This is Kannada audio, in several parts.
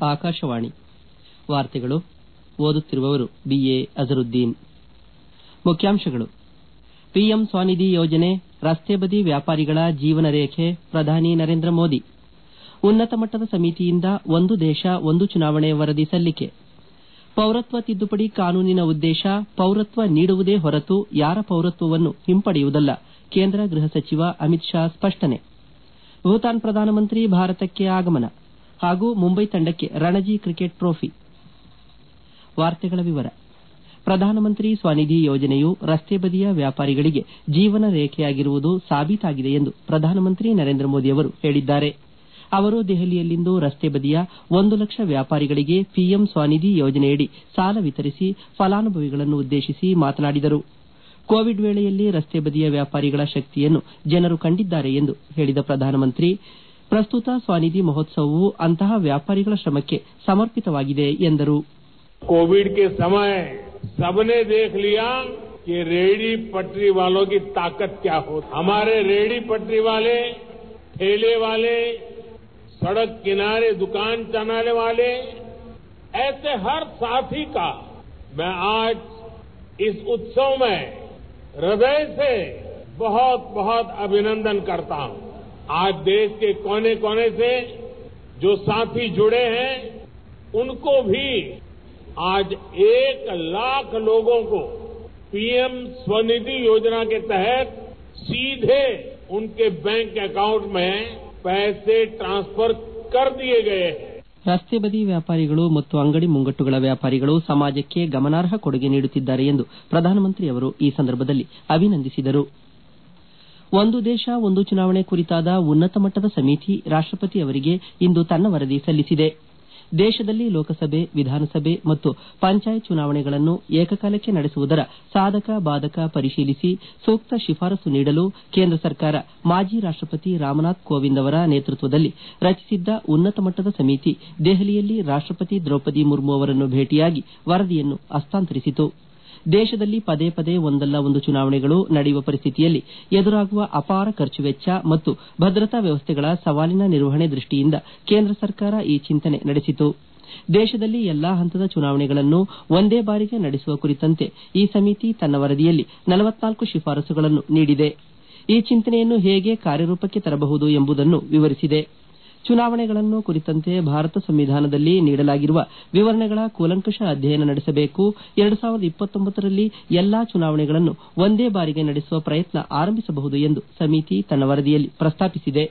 ಆಕಾಶವಾಣಿ ವಾರ್ತೆಗಳು ಓದುತ್ತಿರುವವರು ಬಿಎ ಅಜರುದ್ದೀನ್ ಮುಖ್ಯಾಂಶಗಳು ಪಿಎಂ ಸ್ವನಿಧಿ ಯೋಜನೆ ರಸ್ತೆ ಬದಿ ವ್ಯಾಪಾರಿಗಳ ಜೀವನ ರೇಖೆ ಪ್ರಧಾನಿ ನರೇಂದ್ರ ಮೋದಿ ಉನ್ನತ ಮಟ್ಟದ ಸಮಿತಿಯಿಂದ ಒಂದು ದೇಶ ಒಂದು ಚುನಾವಣೆ ವರದಿ ಸಲ್ಲಿಕೆ ಪೌರತ್ವ ತಿದ್ದುಪಡಿ ಕಾನೂನಿನ ಉದ್ದೇಶ ಪೌರತ್ವ ನೀಡುವುದೇ ಹೊರತು ಯಾರ ಪೌರತ್ವವನ್ನು ಹಿಂಪಡೆಯುವುದಲ್ಲ ಕೇಂದ್ರ ಗೃಹ ಸಚಿವ ಅಮಿತ್ ಶಾ ಸ್ಪಷ್ಟನೆ ಭೂತಾನ್ ಪ್ರಧಾನಮಂತ್ರಿ ಭಾರತಕ್ಕೆ ಆಗಮನ ಹಾಗೂ ಮುಂಬೈ ತಂಡಕ್ಕೆ ರಣಜಿ ಕ್ರಿಕೆಟ್ ಟ್ರೋಫಿ ಪ್ರಧಾನಮಂತ್ರಿ ಸ್ವನಿಧಿ ಯೋಜನೆಯು ರಸ್ತೆ ಬದಿಯ ವ್ಯಾಪಾರಿಗಳಿಗೆ ಜೀವನ ರೇಖೆಯಾಗಿರುವುದು ಸಾಬೀತಾಗಿದೆ ಎಂದು ಪ್ರಧಾನಮಂತ್ರಿ ನರೇಂದ್ರ ಮೋದಿ ಅವರು ಹೇಳಿದ್ದಾರೆ ಅವರು ದೆಹಲಿಯಲ್ಲಿಂದು ರಸ್ತೆ ಬದಿಯ ಒಂದು ಲಕ್ಷ ವ್ಯಾಪಾರಿಗಳಿಗೆ ಪಿಎಂ ಸ್ವನಿಧಿ ಯೋಜನೆಯಡಿ ಸಾಲ ವಿತರಿಸಿ ಫಲಾನುಭವಿಗಳನ್ನು ಉದ್ದೇಶಿಸಿ ಮಾತನಾಡಿದರು ಕೋವಿಡ್ ವೇಳೆಯಲ್ಲಿ ರಸ್ತೆ ಬದಿಯ ವ್ಯಾಪಾರಿಗಳ ಶಕ್ತಿಯನ್ನು ಜನರು ಕಂಡಿದ್ದಾರೆ ಎಂದು ಹೇಳಿದ ಪ್ರಧಾನಮಂತ್ರಿ ಪ್ರಸ್ತುತ ಸ್ವನಿಧಿ ಮಹೋತ್ಸವವು ಅಂತಹ ವ್ಯಾಪಾರಿಗಳ ಶ್ರಮಕ್ಕೆ ಸಮರ್ಪಿತವಾಗಿದೆ ಎಂದರು कोविड के समय सबने देख लिया कि रेहड़ी पटरी वालों की ताकत क्या होती हमारे रेहड़ी पटरी वाले ठेले वाले सड़क किनारे दुकान चलाने वाले ऐसे हर साथी का मैं आज इस उत्सव में हृदय से बहुत बहुत अभिनंदन करता हूं आज देश के कोने कोने से जो साथी जुड़े हैं उनको भी आज एक लाख लोगों को पीएम स्वनिधि योजना के तहत सीधे उनके बैंक अकाउंट में पैसे ट्रांसफर कर दिए गए हैं ರಸ್ತೆ ಬದಿ ವ್ಯಾಪಾರಿಗಳು ಮತ್ತು ಅಂಗಡಿ ಮುಂಗಟ್ಟುಗಳ ವ್ಯಾಪಾರಿಗಳು ಸಮಾಜಕ್ಕೆ ಗಮನಾರ್ಹ ಕೊಡುಗೆ ನೀಡುತ್ತಿದ್ದಾರೆ ಎಂದು ಪ್ರಧಾನಮಂತ್ರಿ ಅವರು ಈ ಸಂದರ್ಭದಲ್ಲಿ ಅಭಿನಂದಿಸಿದರು ಒಂದು ದೇಶ ಒಂದು ಚುನಾವಣೆ ಕುರಿತಾದ ಉನ್ನತ ಮಟ್ಟದ ಸಮಿತಿ ರಾಷ್ಟಪತಿ ಅವರಿಗೆ ಇಂದು ತನ್ನ ವರದಿ ಸಲ್ಲಿಸಿದೆ ದೇಶದಲ್ಲಿ ಲೋಕಸಭೆ ವಿಧಾನಸಭೆ ಮತ್ತು ಪಂಚಾಯತ್ ಚುನಾವಣೆಗಳನ್ನು ಏಕಕಾಲಕ್ಕೆ ನಡೆಸುವುದರ ಸಾಧಕ ಬಾಧಕ ಪರಿಶೀಲಿಸಿ ಸೂಕ್ತ ಶಿಫಾರಸು ನೀಡಲು ಕೇಂದ್ರ ಸರ್ಕಾರ ಮಾಜಿ ರಾಷ್ಟಪತಿ ರಾಮನಾಥ್ ಕೋವಿಂದ್ ಅವರ ನೇತೃತ್ವದಲ್ಲಿ ರಚಿಸಿದ್ದ ಉನ್ನತ ಮಟ್ಟದ ಸಮಿತಿ ದೆಹಲಿಯಲ್ಲಿ ರಾಷ್ಟಪತಿ ದ್ರೌಪದಿ ಮುರ್ಮು ಅವರನ್ನು ಭೇಟಿಯಾಗಿ ವರದಿಯನ್ನು ಹಸ್ತಾಂತರಿಸಿತು ದೇಶದಲ್ಲಿ ಪದೇ ಪದೇ ಒಂದಲ್ಲ ಒಂದು ಚುನಾವಣೆಗಳು ನಡೆಯುವ ಪರಿಸ್ಥಿತಿಯಲ್ಲಿ ಎದುರಾಗುವ ಅಪಾರ ಖರ್ಚು ವೆಚ್ಚ ಮತ್ತು ಭದ್ರತಾ ವ್ಯವಸ್ಥೆಗಳ ಸವಾಲಿನ ನಿರ್ವಹಣೆ ದೃಷ್ಟಿಯಿಂದ ಕೇಂದ್ರ ಸರ್ಕಾರ ಈ ಚಿಂತನೆ ನಡೆಸಿತು ದೇಶದಲ್ಲಿ ಎಲ್ಲಾ ಹಂತದ ಚುನಾವಣೆಗಳನ್ನು ಒಂದೇ ಬಾರಿಗೆ ನಡೆಸುವ ಕುರಿತಂತೆ ಈ ಸಮಿತಿ ತನ್ನ ವರದಿಯಲ್ಲಿ ನಲವತ್ನಾಲ್ಕು ಶಿಫಾರಸುಗಳನ್ನು ನೀಡಿದೆ ಈ ಚಿಂತನೆಯನ್ನು ಹೇಗೆ ಕಾರ್ಯರೂಪಕ್ಕೆ ತರಬಹುದು ಎಂಬುದನ್ನು ವಿವರಿಸಿದೆ ಚುನಾವಣೆಗಳನ್ನು ಕುರಿತಂತೆ ಭಾರತ ಸಂವಿಧಾನದಲ್ಲಿ ನೀಡಲಾಗಿರುವ ವಿವರಣೆಗಳ ಕೂಲಂಕಷ ಅಧ್ಯಯನ ನಡೆಸಬೇಕು ಎರಡು ಸಾವಿರದ ಇಪ್ಪತ್ತೊಂಬತ್ತರಲ್ಲಿ ಎಲ್ಲಾ ಚುನಾವಣೆಗಳನ್ನು ಒಂದೇ ಬಾರಿಗೆ ನಡೆಸುವ ಪ್ರಯತ್ನ ಆರಂಭಿಸಬಹುದು ಎಂದು ಸಮಿತಿ ತನ್ನ ವರದಿಯಲ್ಲಿ ಪ್ರಸ್ತಾಪಿಸಿದೆ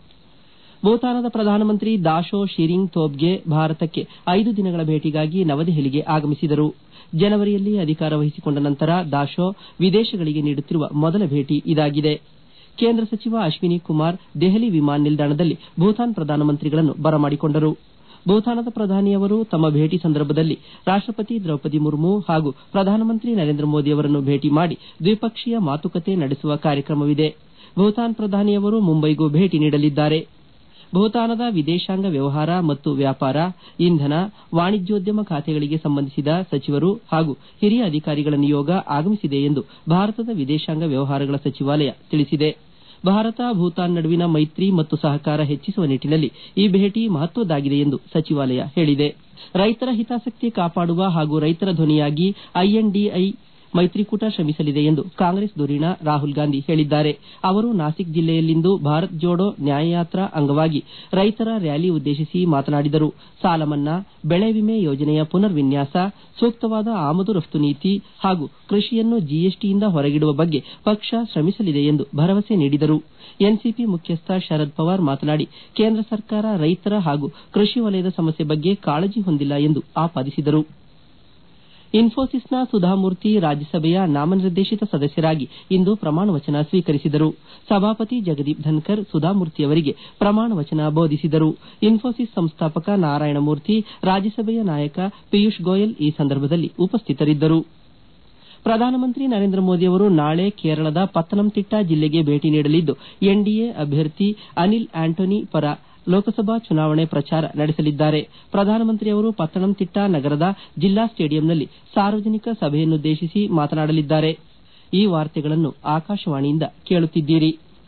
ಭೂತಾನದ ಪ್ರಧಾನಮಂತ್ರಿ ದಾಶೋ ಶಿರಿಂಗ್ ತೋಬ್ಗೆ ಭಾರತಕ್ಕೆ ಐದು ದಿನಗಳ ಭೇಟಿಗಾಗಿ ನವದೆಹಲಿಗೆ ಆಗಮಿಸಿದರು ಜನವರಿಯಲ್ಲಿ ಅಧಿಕಾರ ವಹಿಸಿಕೊಂಡ ನಂತರ ದಾಶೋ ವಿದೇಶಗಳಿಗೆ ನೀಡುತ್ತಿರುವ ಮೊದಲ ಭೇಟಿ ಇದಾಗಿದೆ ಕೇಂದ್ರ ಸಚಿವ ಅಶ್ವಿನಿ ಕುಮಾರ್ ದೆಹಲಿ ವಿಮಾನ ನಿಲ್ದಾಣದಲ್ಲಿ ಭೂತಾನ್ ಪ್ರಧಾನಮಂತ್ರಿಗಳನ್ನು ಬರಮಾಡಿಕೊಂಡರು ಭೂತಾನದ ಪ್ರಧಾನಿ ಅವರು ತಮ್ಮ ಭೇಟಿ ಸಂದರ್ಭದಲ್ಲಿ ರಾಷ್ಟಪತಿ ದ್ರೌಪದಿ ಮುರ್ಮು ಹಾಗೂ ಪ್ರಧಾನಮಂತ್ರಿ ನರೇಂದ್ರ ಮೋದಿ ಅವರನ್ನು ಭೇಟಿ ಮಾಡಿ ದ್ವಿಪಕ್ಷೀಯ ಮಾತುಕತೆ ನಡೆಸುವ ಕಾರ್ಯಕ್ರಮವಿದೆ ಭೂತಾನ್ ಪ್ರಧಾನಿಯವರು ಮುಂಬೈಗೂ ಭೇಟಿ ನೀಡಲಿದ್ದಾರೆ ಭೂತಾನದ ವಿದೇಶಾಂಗ ವ್ಯವಹಾರ ಮತ್ತು ವ್ಯಾಪಾರ ಇಂಧನ ವಾಣಿಜ್ಯೋದ್ಯಮ ಖಾತೆಗಳಿಗೆ ಸಂಬಂಧಿಸಿದ ಸಚಿವರು ಹಾಗೂ ಹಿರಿಯ ಅಧಿಕಾರಿಗಳ ನಿಯೋಗ ಆಗಮಿಸಿದೆ ಎಂದು ಭಾರತದ ವಿದೇಶಾಂಗ ವ್ಯವಹಾರಗಳ ಸಚಿವಾಲಯ ತಿಳಿಸಿದೆ ಭಾರತ ಭೂತಾನ್ ನಡುವಿನ ಮೈತ್ರಿ ಮತ್ತು ಸಹಕಾರ ಹೆಚ್ಚಿಸುವ ನಿಟ್ಟಿನಲ್ಲಿ ಈ ಭೇಟಿ ಮಹತ್ವದ್ದಾಗಿದೆ ಎಂದು ಸಚಿವಾಲಯ ಹೇಳಿದೆ ರೈತರ ಹಿತಾಸಕ್ತಿ ಕಾಪಾಡುವ ಹಾಗೂ ರೈತರ ಧ್ವನಿಯಾಗಿ ಐಎನ್ಡಿಎ ಮೈತ್ರಿಕೂಟ ಶ್ರಮಿಸಲಿದೆ ಎಂದು ಕಾಂಗ್ರೆಸ್ ಧುರೀಣ ರಾಹುಲ್ ಗಾಂಧಿ ಹೇಳಿದ್ದಾರೆ ಅವರು ನಾಸಿಕ್ ಜಿಲ್ಲೆಯಲ್ಲಿಂದು ಭಾರತ್ ಜೋಡೋ ನ್ಯಾಯಯಾತ್ರಾ ಅಂಗವಾಗಿ ರೈತರ ರ್ಯಾಲಿ ಉದ್ದೇಶಿಸಿ ಮಾತನಾಡಿದರು ಸಾಲ ಮನ್ನಾ ಬೆಳೆ ವಿಮೆ ಯೋಜನೆಯ ಪುನರ್ ವಿನ್ಯಾಸ ಸೂಕ್ತವಾದ ಆಮದು ರಫ್ತು ನೀತಿ ಹಾಗೂ ಕೃಷಿಯನ್ನು ಜಿಎಸ್ಟಿಯಿಂದ ಹೊರಗಿಡುವ ಬಗ್ಗೆ ಪಕ್ಷ ಶ್ರಮಿಸಲಿದೆ ಎಂದು ಭರವಸೆ ನೀಡಿದರು ಎನ್ಸಿಪಿ ಮುಖ್ಯಸ್ಥ ಶರದ್ ಪವಾರ್ ಮಾತನಾಡಿ ಕೇಂದ್ರ ಸರ್ಕಾರ ರೈತರ ಹಾಗೂ ಕೃಷಿ ವಲಯದ ಸಮಸ್ಯೆ ಬಗ್ಗೆ ಕಾಳಜಿ ಹೊಂದಿಲ್ಲ ಎಂದು ಆಪಾದಿಸಿದರು ಇನ್ಫೋಸಿಸ್ನ ಸುಧಾಮೂರ್ತಿ ರಾಜ್ಯಸಭೆಯ ನಾಮನಿರ್ದೇಶಿತ ಸದಸ್ಯರಾಗಿ ಇಂದು ಪ್ರಮಾಣ ವಚನ ಸ್ವೀಕರಿಸಿದರು ಸಭಾಪತಿ ಜಗದೀಪ್ ಧನ್ಕರ್ ಸುಧಾಮೂರ್ತಿ ಅವರಿಗೆ ಪ್ರಮಾಣ ವಚನ ಬೋಧಿಸಿದರು ಇನ್ಫೋಸಿಸ್ ಸಂಸ್ಥಾಪಕ ನಾರಾಯಣಮೂರ್ತಿ ರಾಜ್ಯಸಭೆಯ ನಾಯಕ ಪಿಯೂಷ್ ಗೋಯಲ್ ಈ ಸಂದರ್ಭದಲ್ಲಿ ಉಪಸ್ಥಿತರಿದ್ದರು ಪ್ರಧಾನಮಂತ್ರಿ ನರೇಂದ್ರ ಮೋದಿ ಅವರು ನಾಳೆ ಕೇರಳದ ಪತ್ತನಂತಿಟ್ಟ ಜಿಲ್ಲೆಗೆ ಭೇಟಿ ನೀಡಲಿದ್ದು ಎನ್ಡಿಎ ಅಭ್ಯರ್ಥಿ ಅನಿಲ್ ಆಂಟೋನಿ ಪರ ಲೋಕಸಭಾ ಚುನಾವಣೆ ಪ್ರಚಾರ ನಡೆಸಲಿದ್ದಾರೆ ಪ್ರಧಾನಮಂತ್ರಿ ಅವರು ಪತ್ತನಂತಿಟ್ಟ ನಗರದ ಜಿಲ್ಲಾ ಸ್ಟೇಡಿಯಂನಲ್ಲಿ ಸಾರ್ವಜನಿಕ ಸಭೆಯನ್ನುದ್ದೇಶಿಸಿ ಮಾತನಾಡಲಿದ್ದಾರೆ ಈ ವಾರ್ತೆಗಳನ್ನು ಆಕಾಶವಾಣಿಯಿಂದ ಕೇಳುತ್ತಿದ್ದೀರಿ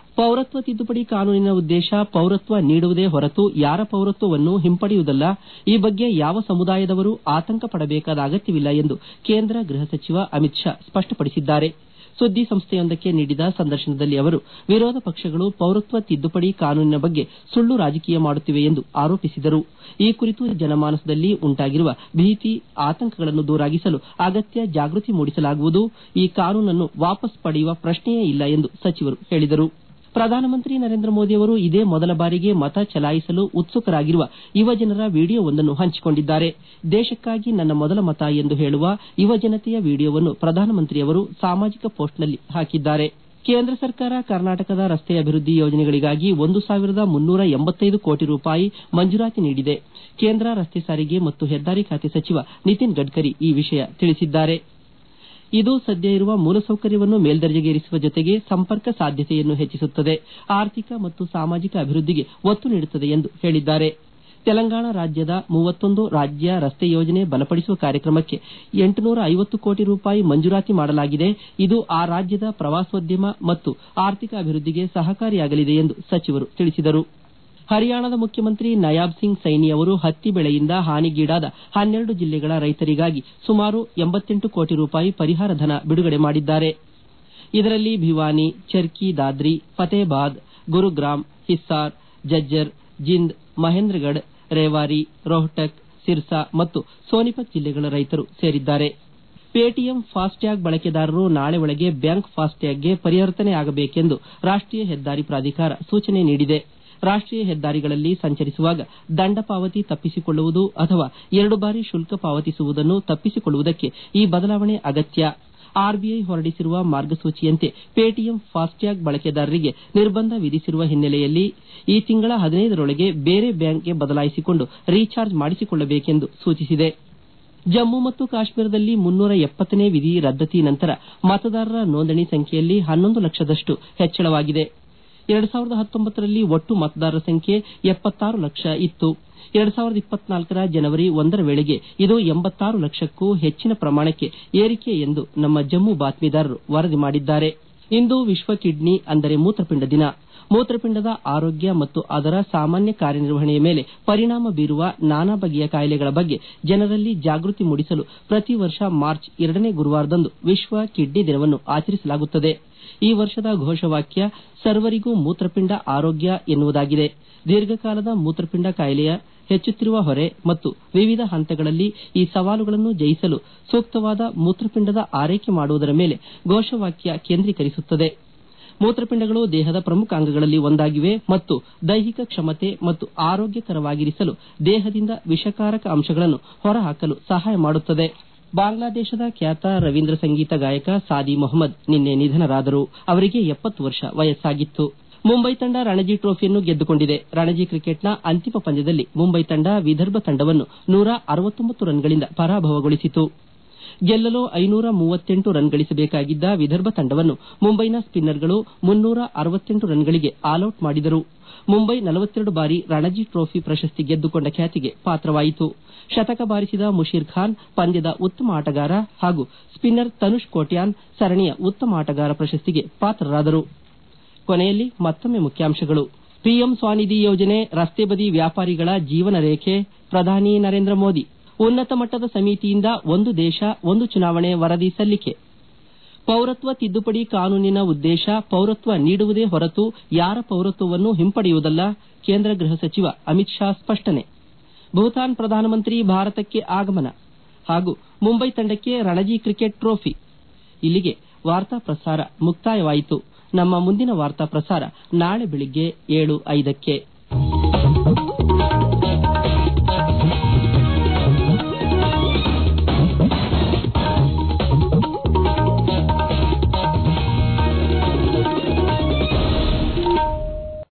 ಪೌರತ್ವ ತಿದ್ದುಪಡಿ ಕಾನೂನಿನ ಉದ್ದೇಶ ಪೌರತ್ವ ನೀಡುವುದೇ ಹೊರತು ಯಾರ ಪೌರತ್ವವನ್ನು ಹಿಂಪಡೆಯುವುದಲ್ಲ ಈ ಬಗ್ಗೆ ಯಾವ ಸಮುದಾಯದವರೂ ಆತಂಕ ಪಡಬೇಕಾದ ಅಗತ್ಯವಿಲ್ಲ ಎಂದು ಕೇಂದ್ರ ಗೃಹ ಸಚಿವ ಅಮಿತ್ ಶಾ ಸ್ಪಷ್ಟಪಡಿಸಿದ್ದಾರೆ ಸುದ್ದಿ ಸಂಸ್ಥೆಯೊಂದಕ್ಕೆ ನೀಡಿದ ಸಂದರ್ಶನದಲ್ಲಿ ಅವರು ವಿರೋಧ ಪಕ್ಷಗಳು ಪೌರತ್ವ ತಿದ್ದುಪಡಿ ಕಾನೂನಿನ ಬಗ್ಗೆ ಸುಳ್ಳು ರಾಜಕೀಯ ಮಾಡುತ್ತಿವೆ ಎಂದು ಆರೋಪಿಸಿದರು ಈ ಕುರಿತು ಜನಮಾನಸದಲ್ಲಿ ಉಂಟಾಗಿರುವ ಭೀತಿ ಆತಂಕಗಳನ್ನು ದೂರಾಗಿಸಲು ಅಗತ್ಯ ಜಾಗೃತಿ ಮೂಡಿಸಲಾಗುವುದು ಈ ಕಾನೂನನ್ನು ವಾಪಸ್ ಪಡೆಯುವ ಪ್ರಶ್ನೆಯೇ ಇಲ್ಲ ಎಂದು ಸಚಿವರು ಹೇಳಿದರು ಪ್ರಧಾನಮಂತ್ರಿ ನರೇಂದ್ರ ಮೋದಿ ಅವರು ಇದೇ ಮೊದಲ ಬಾರಿಗೆ ಮತ ಚಲಾಯಿಸಲು ಉತ್ಸುಕರಾಗಿರುವ ಯುವಜನರ ವಿಡಿಯೋವೊಂದನ್ನು ಹಂಚಿಕೊಂಡಿದ್ದಾರೆ ದೇಶಕ್ಕಾಗಿ ನನ್ನ ಮೊದಲ ಮತ ಎಂದು ಹೇಳುವ ಯುವಜನತೆಯ ವಿಡಿಯೋವನ್ನು ಪ್ರಧಾನಮಂತ್ರಿಯವರು ಸಾಮಾಜಿಕ ಪೋಸ್ಟ್ನಲ್ಲಿ ಹಾಕಿದ್ದಾರೆ ಕೇಂದ್ರ ಸರ್ಕಾರ ಕರ್ನಾಟಕದ ರಸ್ತೆ ಅಭಿವೃದ್ಧಿ ಯೋಜನೆಗಳಿಗಾಗಿ ಒಂದು ಸಾವಿರದ ಮುನ್ನೂರ ಎಂಬತ್ತೈದು ಕೋಟಿ ರೂಪಾಯಿ ಮಂಜೂರಾತಿ ನೀಡಿದೆ ಕೇಂದ್ರ ರಸ್ತೆ ಸಾರಿಗೆ ಮತ್ತು ಹೆದ್ದಾರಿ ಖಾತೆ ಸಚಿವ ನಿತಿನ್ ಗಡ್ಕರಿ ಈ ವಿಷಯ ತಿಳಿಸಿದ್ದಾರೆ ಇದು ಸದ್ಯ ಇರುವ ಮೂಲಸೌಕರ್ಯವನ್ನು ಮೇಲ್ದರ್ಜೆಗೇರಿಸುವ ಜೊತೆಗೆ ಸಂಪರ್ಕ ಸಾಧ್ಯತೆಯನ್ನು ಹೆಚ್ಚಿಸುತ್ತದೆ ಆರ್ಥಿಕ ಮತ್ತು ಸಾಮಾಜಿಕ ಅಭಿವೃದ್ಧಿಗೆ ಒತ್ತು ನೀಡುತ್ತದೆ ಎಂದು ಹೇಳಿದ್ದಾರೆ ತೆಲಂಗಾಣ ರಾಜ್ಯದ ಮೂವತ್ತೊಂದು ರಾಜ್ಯ ರಸ್ತೆ ಯೋಜನೆ ಬಲಪಡಿಸುವ ಕಾರ್ಯಕ್ರಮಕ್ಕೆ ಎಂಟುನೂರ ಐವತ್ತು ಕೋಟಿ ರೂಪಾಯಿ ಮಂಜೂರಾತಿ ಮಾಡಲಾಗಿದೆ ಇದು ಆ ರಾಜ್ಯದ ಪ್ರವಾಸೋದ್ಯಮ ಮತ್ತು ಆರ್ಥಿಕ ಅಭಿವೃದ್ಧಿಗೆ ಸಹಕಾರಿಯಾಗಲಿದೆ ಎಂದು ಸಚಿವರು ತಿಳಿಸಿದರು ಹರಿಯಾಣದ ಮುಖ್ಯಮಂತ್ರಿ ನಯಾಬ್ ಸಿಂಗ್ ಸೈನಿ ಅವರು ಹತ್ತಿ ಬೆಳೆಯಿಂದ ಹಾನಿಗೀಡಾದ ಹನ್ನೆರಡು ಜಿಲ್ಲೆಗಳ ರೈತರಿಗಾಗಿ ಸುಮಾರು ಎಂಬತ್ತೆಂಟು ಕೋಟಿ ರೂಪಾಯಿ ಪರಿಹಾರ ಧನ ಬಿಡುಗಡೆ ಮಾಡಿದ್ದಾರೆ ಇದರಲ್ಲಿ ಭಿವಾನಿ ಚರ್ಕಿ ದಾದ್ರಿ ಫತೇಬಾದ್ ಗುರುಗ್ರಾಮ್ ಹಿಸ್ಸಾರ್ ಜಜ್ಜರ್ ಜಿಂದ್ ಮಹೇಂದ್ರಗಢ್ ರೇವಾರಿ ರೋಹ್ಟಕ್ ಸಿರ್ಸಾ ಮತ್ತು ಸೋನಿಪತ್ ಜಿಲ್ಲೆಗಳ ರೈತರು ಸೇರಿದ್ದಾರೆ ಪೇಟಿಎಂ ಫಾಸ್ಟ್ಯಾಗ್ ಬಳಕೆದಾರರು ನಾಳೆ ಒಳಗೆ ಬ್ಯಾಂಕ್ ಫಾಸ್ಟ್ಯಾಗ್ಗೆ ಪರಿವರ್ತನೆಯಾಗಬೇಕೆಂದು ರಾಷ್ಟೀಯ ಹೆದ್ದಾರಿ ಪ್ರಾಧಿಕಾರ ಸೂಚನೆ ನೀಡಿದೆ ರಾಷ್ಟೀಯ ಹೆದ್ದಾರಿಗಳಲ್ಲಿ ಸಂಚರಿಸುವಾಗ ದಂಡ ಪಾವತಿ ತಪ್ಪಿಸಿಕೊಳ್ಳುವುದು ಅಥವಾ ಎರಡು ಬಾರಿ ಶುಲ್ಕ ಪಾವತಿಸುವುದನ್ನು ತಪ್ಪಿಸಿಕೊಳ್ಳುವುದಕ್ಕೆ ಈ ಬದಲಾವಣೆ ಅಗತ್ಯ ಆರ್ಬಿಐ ಹೊರಡಿಸಿರುವ ಮಾರ್ಗಸೂಚಿಯಂತೆ ಪೇಟಿಎಂ ಫಾಸ್ಟ್ಯಾಗ್ ಬಳಕೆದಾರರಿಗೆ ನಿರ್ಬಂಧ ವಿಧಿಸಿರುವ ಹಿನ್ನೆಲೆಯಲ್ಲಿ ಈ ತಿಂಗಳ ಹದಿನೈದರೊಳಗೆ ಬೇರೆ ಬ್ಯಾಂಕ್ಗೆ ಬದಲಾಯಿಸಿಕೊಂಡು ರೀಚಾರ್ಜ್ ಮಾಡಿಸಿಕೊಳ್ಳಬೇಕೆಂದು ಸೂಚಿಸಿದೆ ಜಮ್ಮು ಮತ್ತು ಕಾಶ್ಮೀರದಲ್ಲಿ ಮುನ್ನೂರ ಎಪ್ಪತ್ತನೇ ವಿಧಿ ರದ್ದತಿ ನಂತರ ಮತದಾರರ ನೋಂದಣಿ ಸಂಖ್ಯೆಯಲ್ಲಿ ಹನ್ನೊಂದು ಲಕ್ಷದಷ್ಟು ಹೆಚ್ಚಳವಾಗಿದೆ ಎರಡು ಸಾವಿರದ ಹತ್ತೊಂಬತ್ತರಲ್ಲಿ ಒಟ್ಟು ಮತದಾರರ ಸಂಖ್ಯೆ ಎಪ್ಪತ್ತಾರು ಲಕ್ಷ ಇತ್ತು ಎರಡು ಸಾವಿರದ ಇಪ್ಪತ್ನಾಲ್ಕರ ಜನವರಿ ಒಂದರ ವೇಳೆಗೆ ಇದು ಎಂಬತ್ತಾರು ಲಕ್ಷಕ್ಕೂ ಹೆಚ್ಚಿನ ಪ್ರಮಾಣಕ್ಕೆ ಏರಿಕೆ ಎಂದು ನಮ್ಮ ಜಮ್ಮು ಬಾತ್ಮೀದಾರರು ವರದಿ ಮಾಡಿದ್ದಾರೆ ಇಂದು ವಿಶ್ವ ಕಿಡ್ನಿ ಅಂದರೆ ಮೂತ್ರಪಿಂಡ ದಿನ ಮೂತ್ರಪಿಂಡದ ಆರೋಗ್ಯ ಮತ್ತು ಅದರ ಸಾಮಾನ್ಯ ಕಾರ್ಯನಿರ್ವಹಣೆಯ ಮೇಲೆ ಪರಿಣಾಮ ಬೀರುವ ನಾನಾ ಬಗೆಯ ಕಾಯಿಲೆಗಳ ಬಗ್ಗೆ ಜನರಲ್ಲಿ ಜಾಗೃತಿ ಮೂಡಿಸಲು ಪ್ರತಿ ವರ್ಷ ಮಾರ್ಚ್ ಎರಡನೇ ಗುರುವಾರದಂದು ವಿಶ್ವ ಕಿಡ್ನಿ ದಿನವನ್ನು ಆಚರಿಸಲಾಗುತ್ತದೆ ಈ ವರ್ಷದ ಘೋಷವಾಕ್ಯ ಸರ್ವರಿಗೂ ಮೂತ್ರಪಿಂಡ ಆರೋಗ್ಯ ಎನ್ನುವುದಾಗಿದೆ ದೀರ್ಘಕಾಲದ ಮೂತ್ರಪಿಂಡ ಕಾಯಿಲೆಯ ಹೆಚ್ಚುತ್ತಿರುವ ಹೊರೆ ಮತ್ತು ವಿವಿಧ ಹಂತಗಳಲ್ಲಿ ಈ ಸವಾಲುಗಳನ್ನು ಜಯಿಸಲು ಸೂಕ್ತವಾದ ಮೂತ್ರಪಿಂಡದ ಆರೈಕೆ ಮಾಡುವುದರ ಮೇಲೆ ಘೋಷವಾಕ್ಯ ಕೇಂದ್ರೀಕರಿಸುತ್ತದೆ ಮೂತ್ರಪಿಂಡಗಳು ದೇಹದ ಪ್ರಮುಖ ಅಂಗಗಳಲ್ಲಿ ಒಂದಾಗಿವೆ ಮತ್ತು ದೈಹಿಕ ಕ್ಷಮತೆ ಮತ್ತು ಆರೋಗ್ಯಕರವಾಗಿರಿಸಲು ದೇಹದಿಂದ ವಿಷಕಾರಕ ಅಂಶಗಳನ್ನು ಹೊರಹಾಕಲು ಸಹಾಯ ಮಾಡುತ್ತದೆ ಬಾಂಗ್ಲಾದೇಶದ ಖ್ಯಾತ ರವೀಂದ್ರ ಸಂಗೀತ ಗಾಯಕ ಸಾದಿ ಮೊಹಮ್ಮದ್ ನಿನ್ನೆ ನಿಧನರಾದರು ಅವರಿಗೆ ಎಪ್ಪತ್ತು ವರ್ಷ ವಯಸ್ಸಾಗಿತ್ತು ಮುಂಬೈ ತಂಡ ರಣಜಿ ಟ್ರೋಫಿಯನ್ನು ಗೆದ್ದುಕೊಂಡಿದೆ ರಣಜಿ ಕ್ರಿಕೆಟ್ನ ಅಂತಿಮ ಪಂದ್ಯದಲ್ಲಿ ಮುಂಬೈ ತಂಡ ವಿದರ್ಭ ತಂಡವನ್ನು ನೂರ ಅರವತ್ತೊಂಬತ್ತು ರನ್ಗಳಿಂದ ಪರಾಭವಗೊಳಿಸಿತು ಗೆಲ್ಲಲು ಐನೂರ ಮೂವತ್ತೆಂಟು ರನ್ ಗಳಿಸಬೇಕಾಗಿದ್ದ ವಿದರ್ಭ ತಂಡವನ್ನು ಮುಂಬೈನ ಸ್ಪಿನ್ನರ್ಗಳು ಮುನ್ನೂರ ಅರವತ್ತೆಂಟು ರನ್ಗಳಿಗೆ ಆಲೌಟ್ ಮಾಡಿದರು ಮುಂಬೈ ನಲವತ್ತೆರಡು ಬಾರಿ ರಣಜಿ ಟ್ರೋಫಿ ಪ್ರಶಸ್ತಿ ಗೆದ್ದುಕೊಂಡ ಖ್ಯಾತಿಗೆ ಪಾತ್ರವಾಯಿತು ಶತಕ ಬಾರಿಸಿದ ಮುಷೀರ್ ಖಾನ್ ಪಂದ್ಯದ ಉತ್ತಮ ಆಟಗಾರ ಹಾಗೂ ಸ್ಪಿನ್ನರ್ ತನುಷ್ ಕೋಟ್ಯಾನ್ ಸರಣಿಯ ಉತ್ತಮ ಆಟಗಾರ ಪ್ರಶಸ್ತಿಗೆ ಪಾತ್ರರಾದರು ಕೊನೆಯಲ್ಲಿ ಮತ್ತೊಮ್ಮೆ ಮುಖ್ಯಾಂಶಗಳು ಪಿಎಂ ಸ್ವಾನಿಧಿ ಯೋಜನೆ ರಸ್ತೆ ಬದಿ ವ್ಯಾಪಾರಿಗಳ ಜೀವನ ರೇಖೆ ಪ್ರಧಾನಿ ನರೇಂದ್ರ ಮೋದಿ ಉನ್ನತ ಮಟ್ಟದ ಸಮಿತಿಯಿಂದ ಒಂದು ದೇಶ ಒಂದು ಚುನಾವಣೆ ವರದಿ ಸಲ್ಲಿಕೆ ಪೌರತ್ವ ತಿದ್ದುಪಡಿ ಕಾನೂನಿನ ಉದ್ದೇಶ ಪೌರತ್ವ ನೀಡುವುದೇ ಹೊರತು ಯಾರ ಪೌರತ್ವವನ್ನು ಹಿಂಪಡೆಯುವುದಲ್ಲ ಕೇಂದ್ರ ಗೃಹ ಸಚಿವ ಅಮಿತ್ ಶಾ ಸ್ಪಷ್ಟನೆ ಭೂತಾನ್ ಪ್ರಧಾನಮಂತ್ರಿ ಭಾರತಕ್ಕೆ ಆಗಮನ ಹಾಗೂ ಮುಂಬೈ ತಂಡಕ್ಕೆ ರಣಜಿ ಕ್ರಿಕೆಟ್ ಟ್ರೋಫಿ ಇಲ್ಲಿಗೆ ವಾರ್ತಾ ಪ್ರಸಾರ ಮುಕ್ತಾಯವಾಯಿತು ನಮ್ಮ ಮುಂದಿನ ವಾರ್ತಾ ಪ್ರಸಾರ ನಾಳೆ ಬೆಳಿಗ್ಗೆ ಏಳು ಐದಕ್ಕೆ